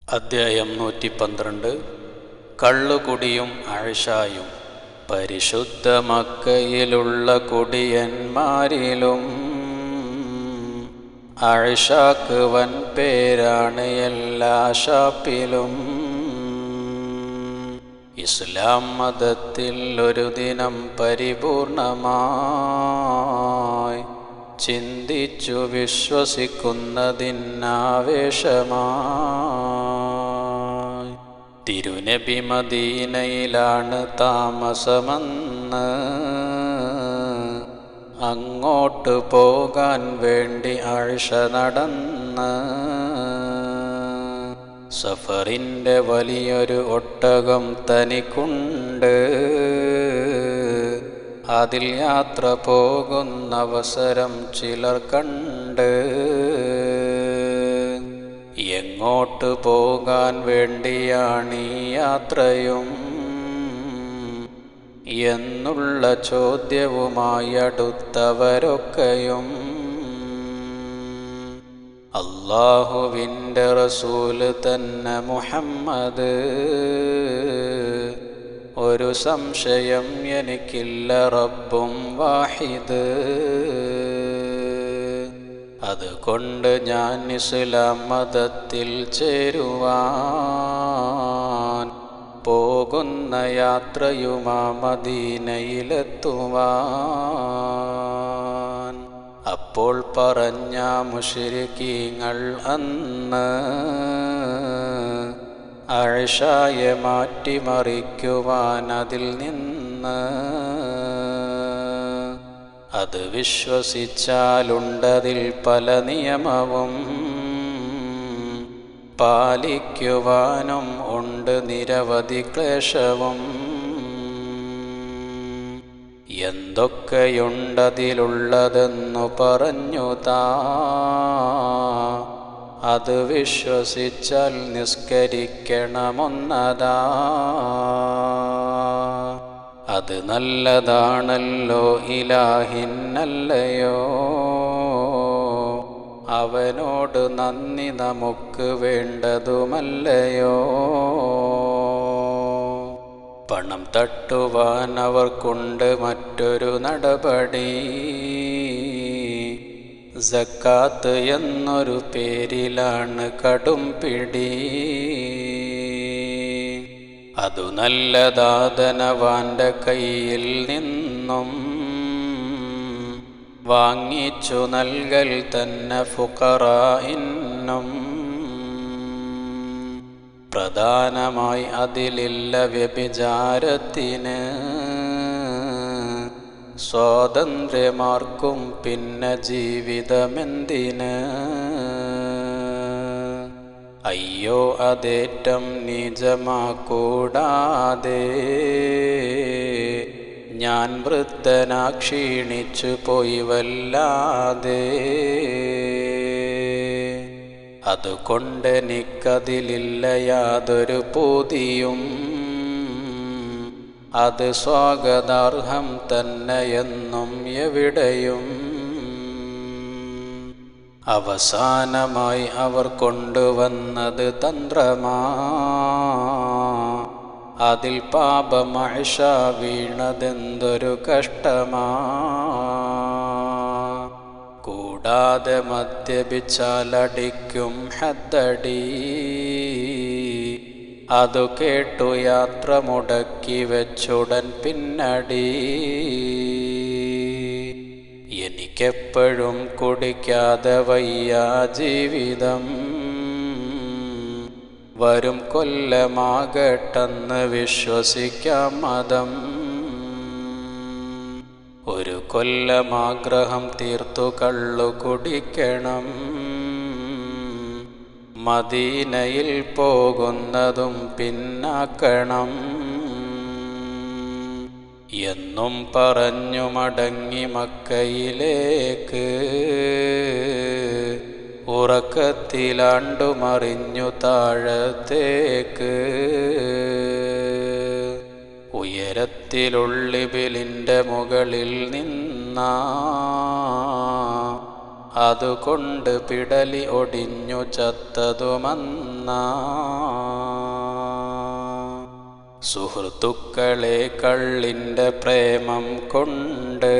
അദ്ധ്യായം നൂറ്റി പന്ത്രണ്ട് കള്ളുകുടിയും അഴഷായും പരിശുദ്ധ മക്കയിലുള്ള കുടിയന്മാരിലും അഴഷാക്ക് വൻ പേരാണ് എല്ലാ ഷാപ്പിലും ഇസ്ലാം മതത്തിൽ ഒരു ദിനം പരിപൂർണമായി ചിന്തിച്ചു വിശ്വസിക്കുന്നതിനാവേശമായി തിരുനബി മദീനയിലാണ് താമസമെന്ന് അങ്ങോട്ട് പോകാൻ വേണ്ടി ആഴ്ച നടന്ന് സഫറിൻ്റെ വലിയൊരു ഒട്ടകം തനിക്കുണ്ട് അതിൽ യാത്ര പോകുന്ന അവസരം ചിലർ കണ്ട് എങ്ങോട്ട് പോകാൻ വേണ്ടിയാണീ യാത്രയും എന്നുള്ള ചോദ്യവുമായി അടുത്തവരൊക്കെയും അള്ളാഹുവിൻ്റെ റസൂല് തന്നെ മുഹമ്മദ് ഒരു സംശയം എനിക്കില്ല റബ്ബും വാഹിദ് അതുകൊണ്ട് ഞാൻ ഇസ്ലാം മതത്തിൽ ചേരുവാൻ പോകുന്ന യാത്രയുമാ മദീനയിലെത്തുവാൻ അപ്പോൾ പറഞ്ഞ മുഷിരിക്കീങ്ങൾ അന്ന് അഴഷായെ മാറ്റിമറിക്കുവാൻ അതിൽ നിന്ന് അത് വിശ്വസിച്ചാലുണ്ടതിൽ പല നിയമവും പാലിക്കുവാനും ഉണ്ട് നിരവധി ക്ലേശവും എന്തൊക്കെയുണ്ടതിലുള്ളതെന്നു പറഞ്ഞു താ അത് വിശ്വസിച്ചാൽ നിസ്കരിക്കണമെന്നതാ അത് നല്ലതാണല്ലോ ഇലാഹിന്നല്ലയോ അവനോട് നന്ദി നമുക്ക് വേണ്ടതുമല്ലയോ പണം തട്ടുവാൻ അവർക്കുണ്ട് മറ്റൊരു നടപടി സക്കാത്ത് എന്നൊരു പേരിലാണ് കടും പിടി അതു നല്ലദാതനവാന്റെ കയ്യിൽ നിന്നും വാങ്ങിച്ചു നൽകൽ തന്നെ ഫുക്കറ ഇന്നും പ്രധാനമായി അതിലില്ല വ്യഭിചാരത്തിന് സ്വാതന്ത്ര്യമാർക്കും പിന്നെ ജീവിതമെന്തിന് അയ്യോ അതേറ്റം നിജമാക്കൂടാതെ ഞാൻ വൃദ്ധനാ ക്ഷീണിച്ചു പോയി വല്ലാതെ അതുകൊണ്ടെനിക്കതിലില്ല യാതൊരു പൂതിയും അത് സ്വാഗതാർഹം തന്നെയെന്നും എവിടെയും അവസാനമായി അവർ കൊണ്ടുവന്നത് തന്ത്രമാ അതിൽ പാപമഴ വീണതെന്തൊരു കഷ്ടമാ കൂടാതെ മദ്യപിച്ചാലടിക്കും ഹദ്ദടി അതു കേട്ടു യാത്ര മുടക്കി വെച്ചുടൻ പിന്നടി എനിക്കെപ്പോഴും കുടിക്കാതെ വയ്യ ജീവിതം വരും കൊല്ലമാകട്ടെന്ന് വിശ്വസിക്കാം മതം ഒരു കൊല്ലമാഗ്രഹം തീർത്തു കള്ളു കുടിക്കണം മദീനയിൽ പോകുന്നതും പിന്നാക്കണം എന്നും പറഞ്ഞു മടങ്ങി മക്കയിലേക്ക് ഉറക്കത്തിലാണ്ടുമറിഞ്ഞു താഴത്തേക്ക് ഉയരത്തിലുള്ളിബിലിൻ്റെ മുകളിൽ നിന്നാ അതുകൊണ്ട് പിടലി ഒടിഞ്ഞു ചത്തതുമന്ന സുഹൃത്തുക്കളെ കള്ളിൻ്റെ പ്രേമം കൊണ്ട്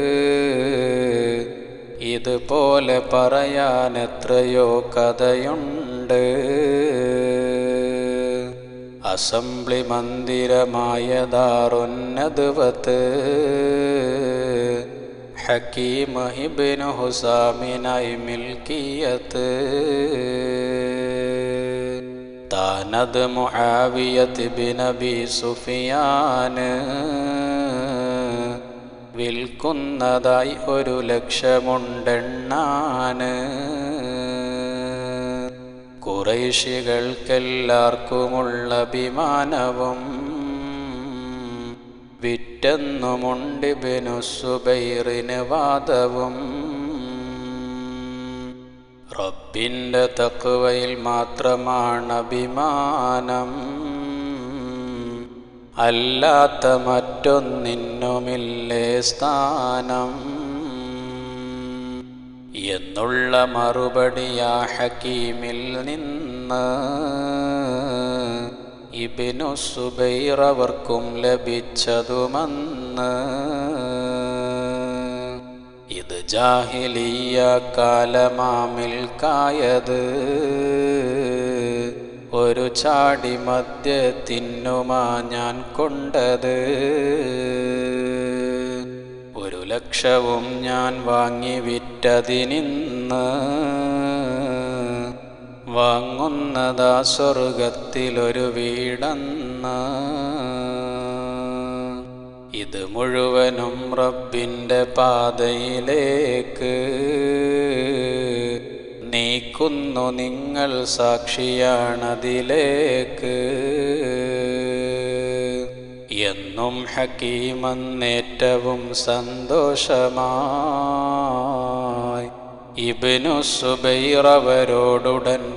ഇതുപോലെ പറയാൻ എത്രയോ കഥയുണ്ട് അസംബ്ലി മന്ദിരമായ ദാറുന്നതുവത്ത് ഹക്കീം ഇബ്നു ഹുസാമിനായി മിൽക്കിയത്ത് താനത് മുആവിയത്ത് ബിനബി സുഫിയാന് വിൽക്കുന്നതായി ഒരു ലക്ഷമുണ്ടെണ്ണാന് കുറൈശികൾക്കെല്ലാവർക്കുമുള്ള അഭിമാനവും വിറ്റെന്നുമുണ്ട് ബിനുസുബൈറിന് വാദവും റബ്ബിൻ്റെ തക്കുവയിൽ മാത്രമാണ് അഭിമാനം അല്ലാത്ത മറ്റൊന്നിനുമില്ലേ സ്ഥാനം എന്നുള്ള മറുപടിയാ ഹക്കീമിൽ നിന്ന് ഇബിനു സുബൈറവർക്കും ലഭിച്ചതുമെന്ന് ഇത് ജാഹിലിയ കാലമാമിൽ കായത് ഒരു ചാടി മദ്യത്തിന്നുമാ ഞാൻ കൊണ്ടത് ഒരു ലക്ഷവും ഞാൻ വാങ്ങി വിറ്റതിനിന്ന് വാങ്ങുന്നതാ സ്വർഗത്തിലൊരു വീടെന്ന് ഇത് മുഴുവനും റബ്ബിൻ്റെ പാതയിലേക്ക് നീക്കുന്നു നിങ്ങൾ സാക്ഷിയാണതിലേക്ക് എന്നും ഹക്കീമെന്നേറ്റവും സന്തോഷമായി ഇബിനു സുബൈറവരോടുടൻ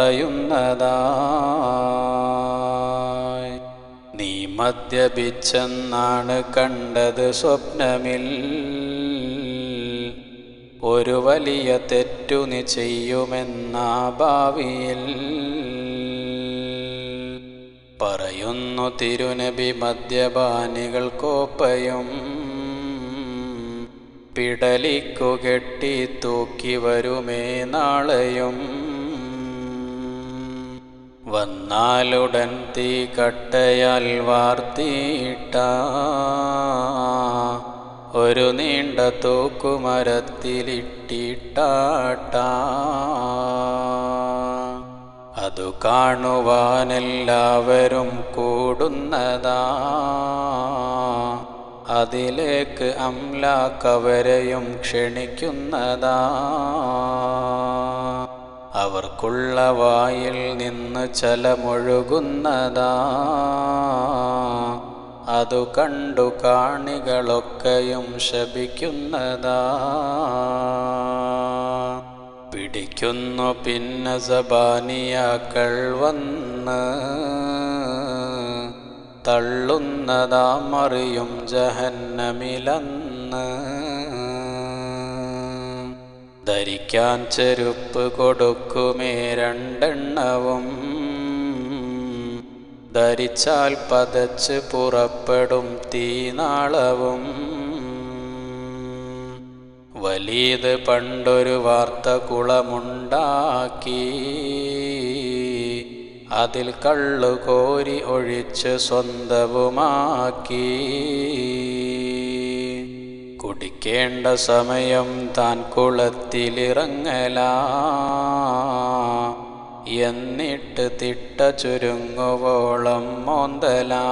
പറയുന്നതായി നീ മദ്യപിച്ചെന്നാണ് കണ്ടത് സ്വപ്നമിൽ ഒരു വലിയ തെറ്റു നീ ചെയ്യുമെന്നാ ഭാവിയിൽ പറയുന്നു തിരുനബി മദ്യപാനികൾ കോപ്പയും പിടലിക്കു കെട്ടി തൂക്കി വരുമേ നാളെയും വന്നാലുടൻ തീ കട്ടയാൽ വാർത്തിയിട്ട ഒരു നീണ്ട തൂക്കുമരത്തിലിട്ടിട്ടാട്ട അതു കാണുവാനെല്ലാവരും കൂടുന്നതാ അതിലേക്ക് അംലാക്കവരെയും ക്ഷണിക്കുന്നതാ അവർക്കുള്ള വായിൽ നിന്ന് ചലമൊഴുകുന്നതാ അതു കണ്ടു കാണികളൊക്കെയും ശപിക്കുന്നതാ പിടിക്കുന്നു പിന്നെ സബാനിയാക്കൾ വന്ന് തള്ളുന്നതാ മറിയും ജഹന്നമിലന്ന് ധരിക്കാൻ ചെരുപ്പ് കൊടുക്കുമേ രണ്ടെണ്ണവും ധരിച്ചാൽ പതച്ച് പുറപ്പെടും തീനാളവും വലീത് പണ്ടൊരു വാർത്ത കുളമുണ്ടാക്കി അതിൽ കള്ളു കോരി ഒഴിച്ച് സ്വന്തവുമാക്കി കുടിക്കേണ്ട സമയം താൻ കുളത്തിലിറങ്ങലാ എന്നിട്ട് തിട്ട ചുരുങ്ങുവോളം മോന്തലാ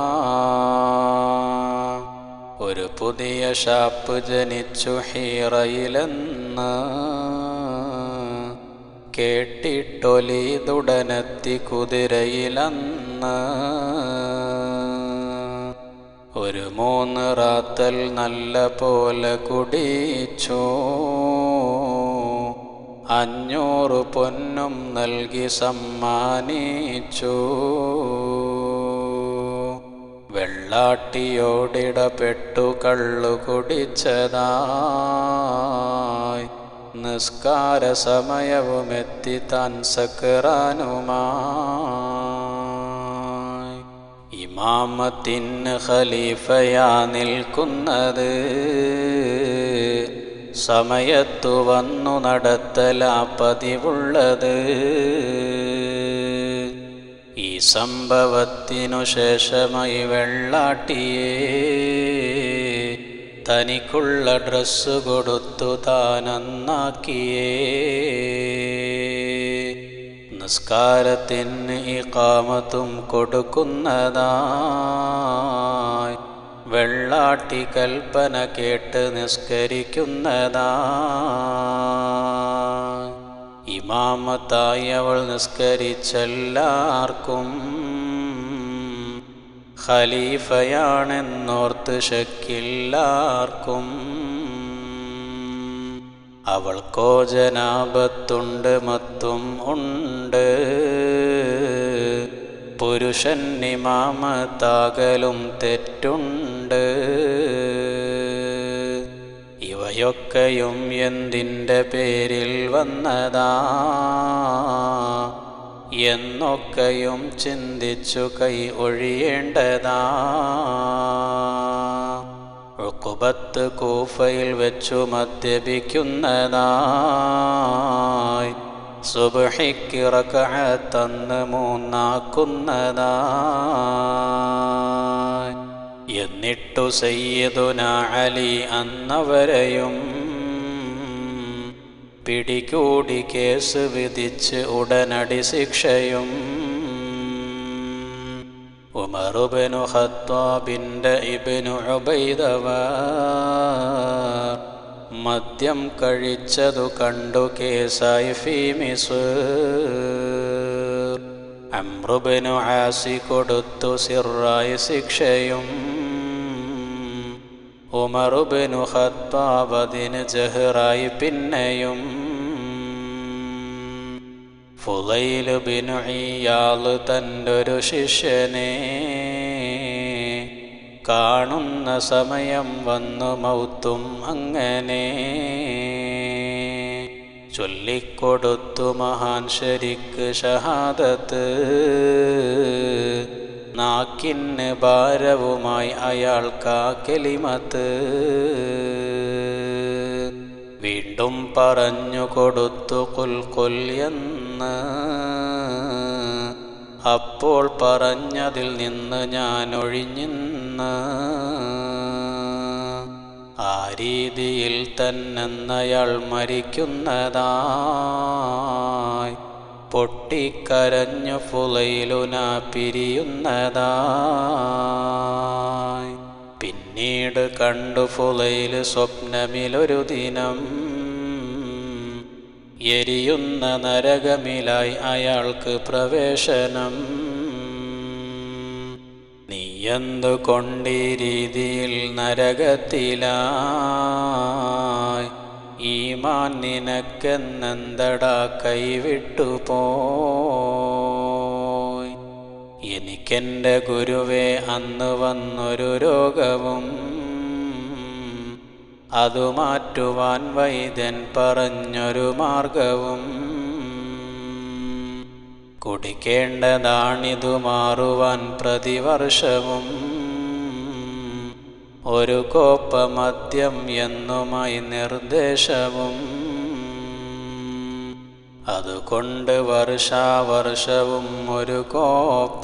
ഒരു പുതിയ ഷാപ്പ് ജനിച്ചു ഹീറയിലെന്ന് കേട്ടിട്ടൊലിതുടനെത്തി കുതിരയിലന്ന് ഒരു മൂന്ന് റാത്തൽ നല്ല പോലെ കുടിച്ചു അഞ്ഞൂറ് പൊന്നും നൽകി സമ്മാനിച്ചു വെള്ളാട്ടിയോടിടപെട്ടു കള്ളു കുടിച്ചതായി നിസ്കാര സമയവുമെത്തി താൻ സക്കറാനുമായി ഇമാമത്തിന് ഖലീഫയാ നിൽക്കുന്നത് സമയത്തു വന്നു നടത്തലാ പതിവുള്ളത് ഈ സംഭവത്തിനു ശേഷമായി വെള്ളാട്ടിയേ തനിക്കുള്ള ഡ്രസ്സ് കൊടുത്തു താനന്നാക്കിയേ നിസ്കാരത്തിന് ഈ കാമത്തും കൊടുക്കുന്നതായി വെള്ളാട്ടി കൽപ്പന കേട്ട് നിസ്കരിക്കുന്നതാ ഇമാമത്തായി അവൾ നിസ്കരിച്ചെല്ലാവർക്കും ഖലീഫയാണെന്നോർത്ത് ശക്കില്ലാർക്കും അവൾക്കോ ജനാപത്തുണ്ട് മത്തും ഉണ്ട് പുരുഷൻ ഇമാമത്താകലും തെറ്റുണ്ട് ഇവയൊക്കെയും എന്തിൻ്റെ പേരിൽ വന്നതാ എന്നൊക്കെയും ചിന്തിച്ചു കൈ ഒഴിയേണ്ടതാ ഉക്കുബത്ത് കൂഫയിൽ വെച്ചു മദ്യപിക്കുന്നതായി സുബഹിക്കിറക്കത്തന്ന് മൂന്നാക്കുന്നതായി എന്നിട്ടു സയ്യദുന അലി അന്നവരെയും പിടികൂടി കേസ് വിധിച്ച് ഉടനടി ശിക്ഷയും ഉമറുബനു ഖത്താബിൻ്റെ ഇബനു ഉബൈദവ മദ്യം കഴിച്ചതു കണ്ടു കേസായി ഫീമിസ് അമ്രുബനു ആസി കൊടുത്തു സിറായി ശിക്ഷയും ഉമറുബനു ഖത്താബതിന് ജഹറായി പിന്നെയും ഫുലൈൽ ബിനു ഇയാള് തൻ്റൊരു ശിഷ്യനെ കാണുന്ന സമയം വന്നു മൗത്തും അങ്ങനെ ചൊല്ലിക്കൊടുത്തു മഹാൻ ശരിക്ക് ഷഹാദത്ത് നാക്കിന് ഭാരവുമായി അയാൾക്കാ കെലിമത്ത് വീണ്ടും പറഞ്ഞു കൊടുത്തു കുൽക്കൊൽ എന്ന് അപ്പോൾ പറഞ്ഞതിൽ നിന്ന് ഞാൻ ഒഴിഞ്ഞിന്ന് ആ രീതിയിൽ തന്നെന്നയാൾ മരിക്കുന്നതായി പൊട്ടിക്കരഞ്ഞു ഫുലയിലുന പിരിയുന്നതായി പിന്നീട് കണ്ടു ഫുലയിൽ സ്വപ്നമിലൊരു ദിനം എരിയുന്ന നരകമിലായി അയാൾക്ക് പ്രവേശനം നീ എന്തുകൊണ്ടീ രീതിയിൽ നരകത്തിലായി ഈമാൻ നിനക്കെന്നെന്തടാ കൈവിട്ടു പോയി എനിക്കെൻ്റെ ഗുരുവേ അന്ന് വന്നൊരു രോഗവും അതു മാറ്റുവാൻ വൈദ്യൻ പറഞ്ഞൊരു മാർഗവും കുടിക്കേണ്ടതാണിതു മാറുവാൻ പ്രതിവർഷവും ഒരു കോപ്പ മദ്യം എന്നുമായി നിർദ്ദേശവും അതുകൊണ്ട് വർഷാവർഷവും ഒരു കോപ്പ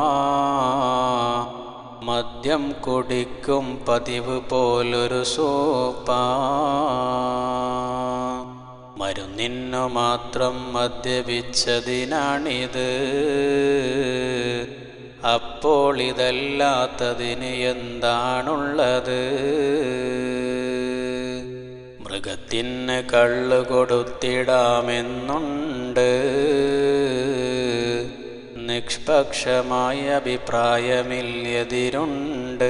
മദ്യം കുടിക്കും പതിവ് പോലൊരു സോപ്പ മരുന്നിന്നു മാത്രം മദ്യപിച്ചതിനാണിത് അപ്പോൾ ഇതല്ലാത്തതിന് എന്താണുള്ളത് മൃഗത്തിന് കള്ളു കൊടുത്തിടാമെന്നുണ്ട് നിഷ്പക്ഷമായ അഭിപ്രായമില്ലെതിരുണ്ട്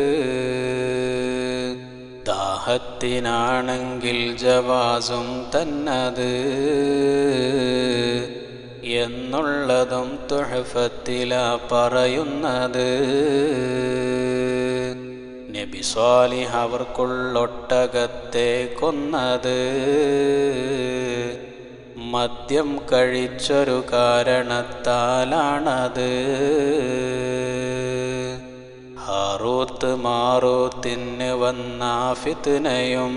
ദാഹത്തിനാണെങ്കിൽ ജവാസും തന്നത് എന്നുള്ളതും തുഴഫത്തില പറയുന്നത് നബി സ്വാലിഹ് അവർക്കുള്ളൊട്ടകത്തെ കൊന്നത് മദ്യം കഴിച്ചൊരു കാരണത്താലാണത് ഹാറൂത്ത് മാറൂത്തിന് വന്ന ഫിത്നയും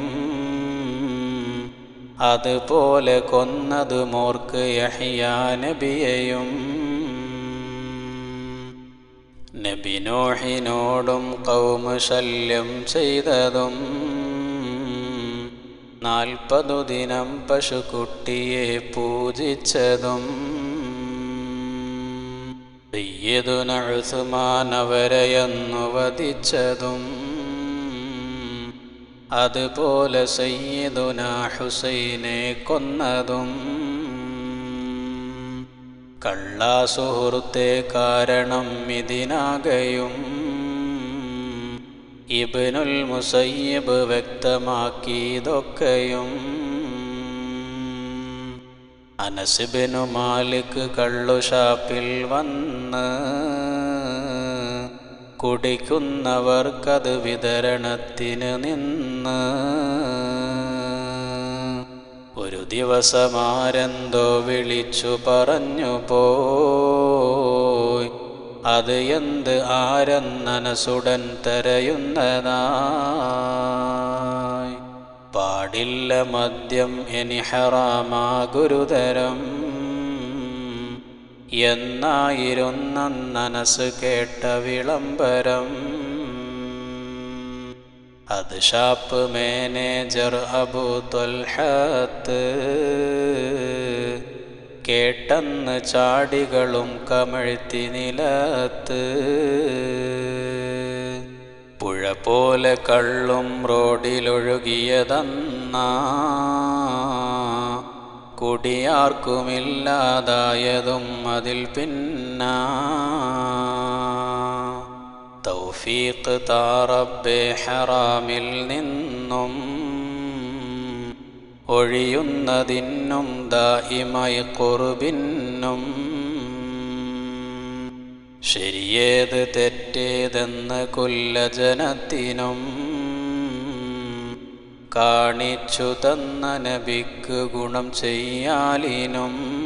അതുപോലെ കൊന്നത് മോർക്ക് യഹിയാ നബിയെയും നബിനോഹിനോടും കൗമ ശല്യം ചെയ്തതും നാൽപ്പതു ദിനം പശുക്കുട്ടിയെ പൂജിച്ചതും സയ്യിദുന ഉസ്മാൻ അവരെയെന്നു വധിച്ചതും അതുപോലെ സയ്യിദുന ഹുസൈനെ കൊന്നതും കള്ളാ സുഹൃത്തെ കാരണം ഇതിനാകയും ഇബ്നുൽ മുസയ്യിബ് വ്യക്തമാക്കിയതൊക്കെയും അനസിബിനു മാലിക് കള്ളുഷാപ്പിൽ വന്ന് കുടിക്കുന്നവർക്കത് വിതരണത്തിന് നിന്ന് ഒരു ദിവസമാരെന്തോ വിളിച്ചു പറഞ്ഞു പോയി അത് എന്ത് ആരെന്നനസുടൻ തെരയുന്നതായി പാടില്ല മദ്യം ഇനി ഹറാമാ ഗുരുതരം എന്നായിരുന്നനസ് കേട്ട വിളംബരം അത് ഷാപ്പ് മാനേജർ അബൂ തൊൽഹത്ത് കേട്ടെന്ന് ചാടികളും കമഴ്ത്തി നിലത്ത് പുഴ പോലെ കള്ളും റോഡിലൊഴുകിയതെന്നാ കുടിയാർക്കുമില്ലാതായതും അതിൽ പിന്നാ തൗഫീഖ് താറബ്ബെ ഹറാമിൽ നിന്നും ഒഴിയുന്നതിനും ദായിമായി കുറുബിന്നും ശരിയേത് തെറ്റേതെന്ന് കുല്ലജനത്തിനും കാണിച്ചു തന്ന നബിക്ക് ഗുണം ചെയ്യാലിനും